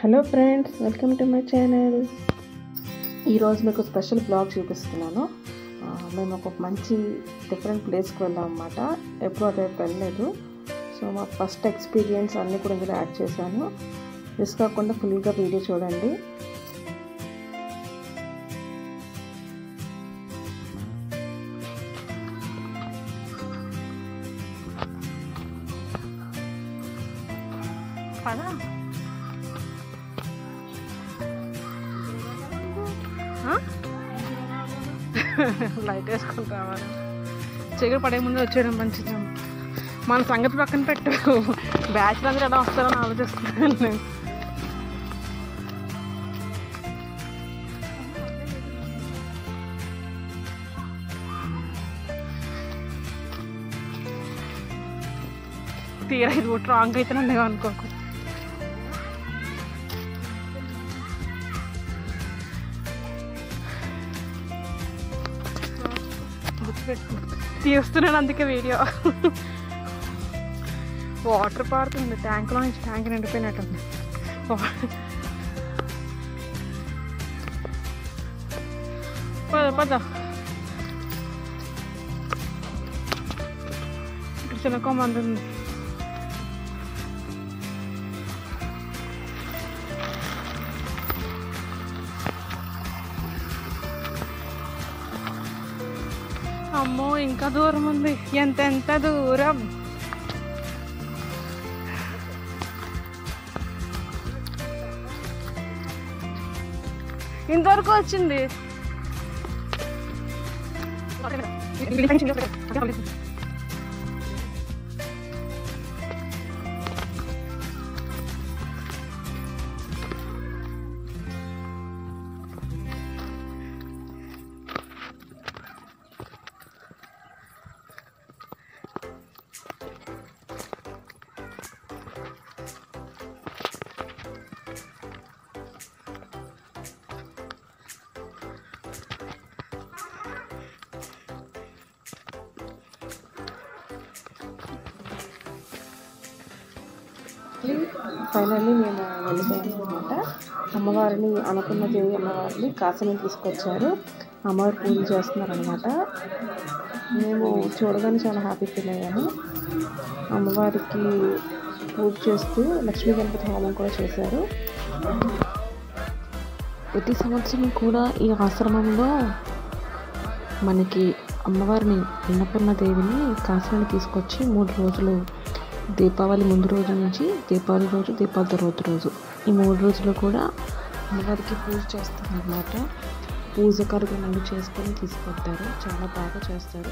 hello friends welcome to my channel ఈరోజు మీకు special blog చూపిస్తున్నాను ఆ, మేము ఒక మంచి డిఫరెంట్ ప్లేస్కి వెళ్ళాం అనమాట ఎప్పుడు అటువైపు వెళ్ళలేదు సో మా ఫస్ట్ ఎక్స్పీరియన్స్ అన్నీ కూడా ఇందులో యాడ్ చేశాను మిస్ కాకుండా ఫుల్గా వీడియో చూడండి పదా లైట్ వేసుకుంటావా చీకటి పడే ముందు వచ్చేయడం మంచిది మన సంగతి పక్కన పెట్టు బ్యాచ్ అందరూ ఎలా వస్తారని ఆలోచిస్తున్నాను నేను తీరా ఇది ఒకటి రాంగ్ అయితే నన్ను అనుకోకు గుర్తుపెట్టు తీస్తున్నాను అందుకే వీడియో వాటర్ పారుతుంది ట్యాంక్లో నుంచి ట్యాంక్ నిండిపోయినట్టుంది పద పద ఇక్కడ చిన్న మంది ఉంది అమ్మో ఇంకా దూరం ఉంది ఎంత ఎంత దూరం ఇంతవరకు వచ్చింది ఫైనల్లీ మేము వెళ్ళిపోయాము అనమాట అమ్మవారిని అనుకున్న దేవి అమ్మవారిని కాశీని తీసుకొచ్చారు అమ్మవారు పూజ చేస్తున్నారనమాట మేము చూడగానే చాలా హ్యాపీ ఫీల్ అయ్యాము అమ్మవారికి పూజ చేస్తూ లక్ష్మీ గణపతి హోమం కూడా చేశారు ప్రతి సంవత్సరం కూడా ఈ ఆశ్రమంలో మనకి అమ్మవారిని అన్నపూర్ణ దేవిని కాశీని తీసుకొచ్చి మూడు రోజులు దీపావళి ముందు రోజు నుంచి దీపావళి రోజు దీపావళి తర్వాత రోజు ఈ మూడు రోజులు కూడా అమ్మవారికి పూజ చేస్తారన్నమాట పూజ కార్యక్రమాలు చేసుకొని తీసుకొస్తారు చాలా బాగా చేస్తారు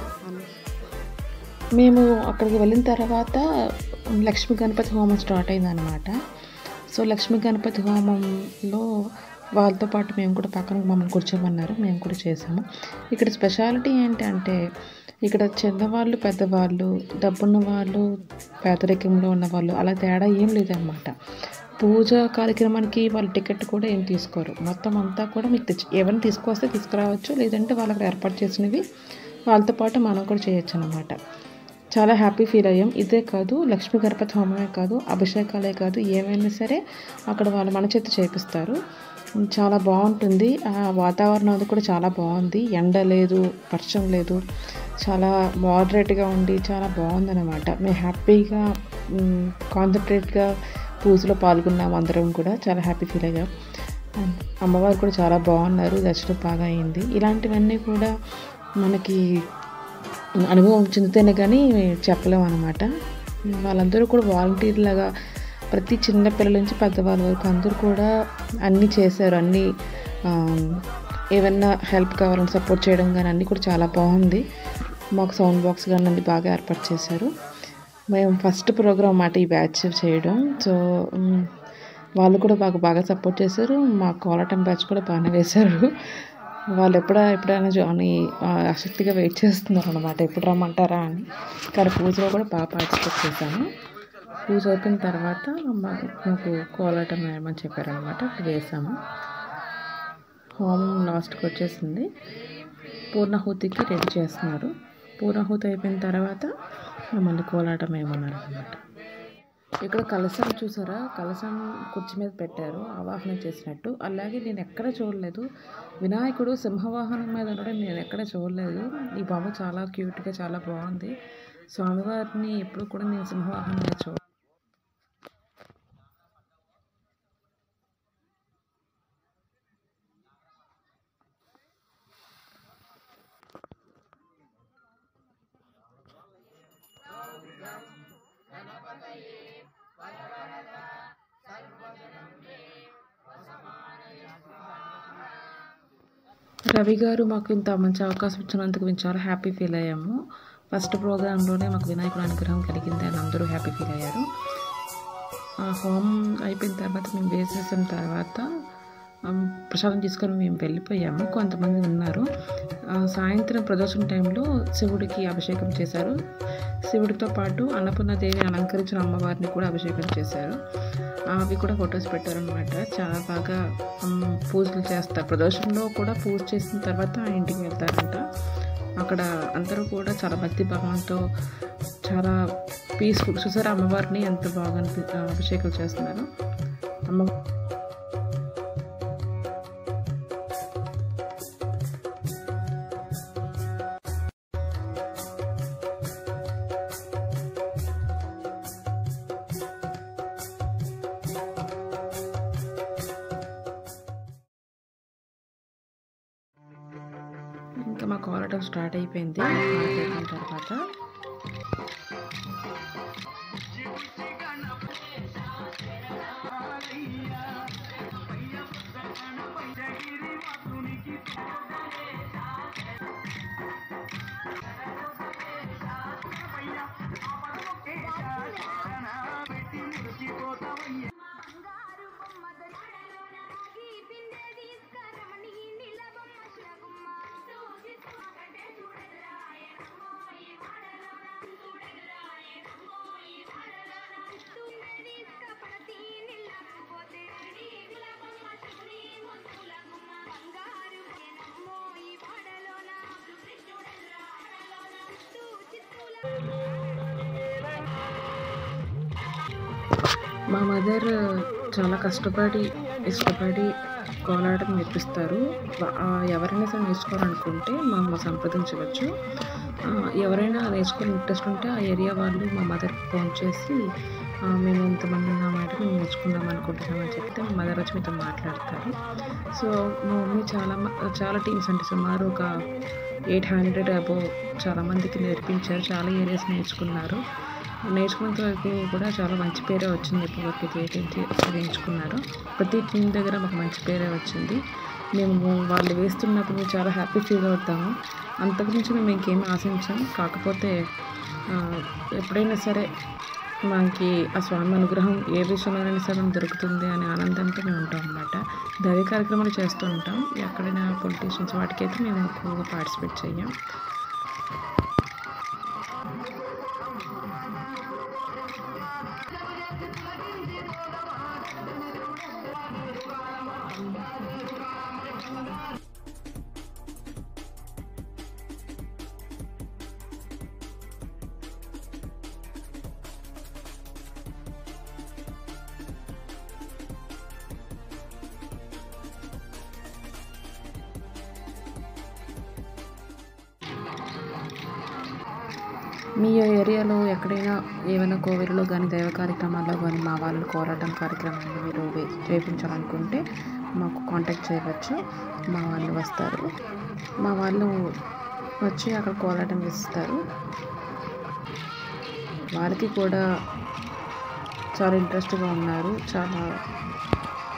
మేము అక్కడికి వెళ్ళిన తర్వాత లక్ష్మీ గణపతి హోమం స్టార్ట్ అయిందనమాట సో లక్ష్మీ గణపతి హోమంలో వాళ్ళతో పాటు మేము కూడా పక్కన మమ్మల్ని కూర్చోమన్నారు మేము కూడా చేసాము ఇక్కడ స్పెషాలిటీ ఏంటంటే ఇక్కడ చిన్నవాళ్ళు పెద్దవాళ్ళు డబ్బున్న వాళ్ళు పేదరికంలో ఉన్న వాళ్ళు అలా తేడా ఏం లేదనమాట పూజ కార్యక్రమానికి వాళ్ళ టికెట్ కూడా ఏం తీసుకోరు మొత్తం అంతా కూడా మీకు తెచ్చి ఎవరిని తీసుకొస్తే తీసుకురావచ్చు లేదంటే వాళ్ళు అక్కడ ఏర్పాటు చేసినవి వాళ్ళతో పాటు మనం కూడా చేయొచ్చు అనమాట చాలా హ్యాపీ ఫీల్ అయ్యాం ఇదే కాదు లక్ష్మీ గణపతి హోమమే కాదు అభిషేకాలే కాదు ఏమైనా సరే అక్కడ వాళ్ళు మన చేత చేపిస్తారు చాలా బాగుంటుంది ఆ వాతావరణం అది కూడా చాలా బాగుంది ఎండ లేదు వర్షం లేదు చాలా మోడరేట్గా ఉండి చాలా బాగుందన్నమాట మేము హ్యాపీగా కాన్సన్ట్రేట్గా పూజలో పాల్గొన్నాం అందరం కూడా చాలా హ్యాపీ ఫీల్ అయ్యాం అమ్మవారు కూడా చాలా బాగున్నారు దర్శనం బాగా అయింది ఇలాంటివన్నీ కూడా మనకి అనుభవం చెందితేనే కానీ చెప్పలేము అనమాట వాళ్ళందరూ కూడా వాలంటీర్ లాగా ప్రతి చిన్న పిల్లల నుంచి పెద్దవాళ్ళ వరకు అందరూ కూడా అన్నీ చేశారు అన్నీ ఏమన్నా హెల్ప్ కావాలని సపోర్ట్ చేయడం కానీ అన్నీ కూడా చాలా బాగుంది మాకు సౌండ్ బాక్స్ కానీ అన్ని బాగా ఏర్పాటు చేశారు మేము ఫస్ట్ ప్రోగ్రామ్ మాట ఈ బ్యాచ్ చేయడం సో వాళ్ళు కూడా బాగా బాగా సపోర్ట్ చేశారు మా కోలాటం బ్యాచ్ కూడా బాగానే వేశారు వాళ్ళు ఎప్పుడా ఎప్పుడైనా జాయిన్ ఆసక్తిగా వెయిట్ చేస్తున్నారు అనమాట ఎప్పుడు రమ్మంటారా అని కానీ పూజలో కూడా బాగా పార్టిసిపేట్ చేశాను పూజ అయిపోయిన తర్వాత మాకు కోలాటం వేయమని చెప్పారనమాట అప్పుడు వేసాము హోమం లాస్ట్కి వచ్చేసింది పూర్ణాహుతికి రెడీ చేస్తున్నారు పూర్ణాహుతి అయిపోయిన తర్వాత మళ్ళీ కోలాటం వేయమన్నారు అనమాట ఇక్కడ కలశం చూసారా కలశం కుర్చీ మీద పెట్టారు ఆవాహన చేసినట్టు అలాగే నేను ఎక్కడ చూడలేదు వినాయకుడు సింహవాహనం మీద ఉండడం నేను ఎక్కడ చూడలేదు ఈ బొమ్మ చాలా క్యూట్గా చాలా బాగుంది స్వామివారిని ఎప్పుడు కూడా నేను సింహవాహనం మీద చూ రవి గారు మాకు ఇంత మంచి అవకాశం ఇచ్చినందుకు మేము చాలా హ్యాపీ ఫీల్ అయ్యాము ఫస్ట్ ప్రోగ్రాంలోనే మాకు వినాయకుడు అనుగ్రహం కలిగింది అని అందరూ హ్యాపీ ఫీల్ అయ్యారు ఆ హోమం అయిపోయిన తర్వాత మేము వేసేసిన తర్వాత ఆ, ప్రసాదం తీసుకొని మేము వెళ్ళిపోయాము కొంతమంది ఉన్నారు ఆ, సాయంత్రం ప్రదోషం టైంలో శివుడికి అభిషేకం చేశారు శివుడితో పాటు అన్నపూర్ణదేవి అలంకరించిన అమ్మవారిని కూడా అభిషేకం చేశారు ఆ, అవి కూడా ఫొటోస్ పెట్టారనమాట చాలా బాగా ఉమ్, పూజలు చేస్తారు ప్రదోషంలో కూడా పూజ చేసిన తర్వాత ఆ ఇంటికి వెళ్తారంట అక్కడ అందరూ కూడా చాలా భక్తి భావంతో చాలా పీస్ఫుల్ చూసారా అమ్మవారిని ఎంత బాగా అనిపి ఆ, అభిషేకం చేస్తున్నారు అమ్మ ఇంకా మా కాలటం స్టార్ట్ అయిపోయింది హారతి అయిపోయిన తర్వాత బంగారు బొమ్మ దొరకలోన ఈ పిందె తీసుకరమణి నీళ్ళ బొమ్మ శిలగుమ్మ చూసి చూడకంటే చూడదురాయే నమ్మో ఈ వాడలోన చూడదురాయే నమ్మో ఈ వాడలోన పిందె తీసుకపడతి నీళ్ళకపోతే నీళ్ళ బొమ్మ శివుని ముద్దుల గుమ్మ బంగారు నమ్మో ఈ వాడలోన చూసి చూడదురా వాడలోన చూసి మా మదర్ చాలా కష్టపడి ఇష్టపడి కోలాటం నేర్పిస్తారు వా- ఆ, ఎవరైనా సరే నేర్చుకోవాలనుకుంటే మా సంప్రదించవచ్చు ఆ, ఎవరైనా నేర్చుకోవాలి ఇంట్రెస్ట్ ఉంటే ఆ ఏరియా వాళ్ళు మా మదర్కి ఫోన్ చేసి ఆ, మేము ఇంతమంది ఉన్నామంటే మేము నేర్చుకుందాం అనుకుంటున్నామని చెప్తే మా మదర్ వచ్చి మీతో మాట్లాడతారు సో మా మమ్మీ చాలా మ- చాలా టీమ్స్ అంటే సుమారు ఒక ఎయిట్ హండ్రెడ్ అబోవ్ చాలామందికి నేర్పించారు చాలా ఏరియాస్ నేర్చుకున్నారు నేర్చుకున్నంత వరకు కూడా చాలా మంచి పేరే వచ్చింది ఇప్పటి వరకు అయితే ఏదైతే నేర్చుకున్నారో ప్రతి టీం దగ్గర మాకు మంచి పేరే వచ్చింది మేము వాళ్ళు వేస్తున్నప్పుడు చాలా హ్యాపీ ఫీల్ అవుతాము అంతకుమించి మేము ఇంకేం ఆశించాం కాకపోతే ఆ, ఎప్పుడైనా సరే మనకి ఆ స్వామి అనుగ్రహం ఏ విషయంలోనైనా సరే మనకు దొరుకుతుంది అనే ఆనందంతో మేము ఉంటాం అన్నమాట దైవ కార్యక్రమాలు చేస్తూ ఉంటాం ఎక్కడైనా పొలిటీషియన్స్ వాటికైతే మేము ఎక్కువగా పార్టిసిపేట్ చెయ్యం మీ ఏరియాలో ఎక్కడైనా ఏమైనా కోవిలలో కానీ దైవ కార్యక్రమాల్లో కానీ మా వాళ్ళు కోరాటం కార్యక్రమాన్ని మీరు వే- చేయించాలనుకుంటే మాకు కాంటాక్ట్ చేయవచ్చు మా వాళ్ళు వస్తారు మా వాళ్ళు వచ్చి అక్కడ కోలాటం వేస్తారు వాళ్ళకి కూడా చాలా ఇంట్రెస్ట్గా ఉన్నారు చాలా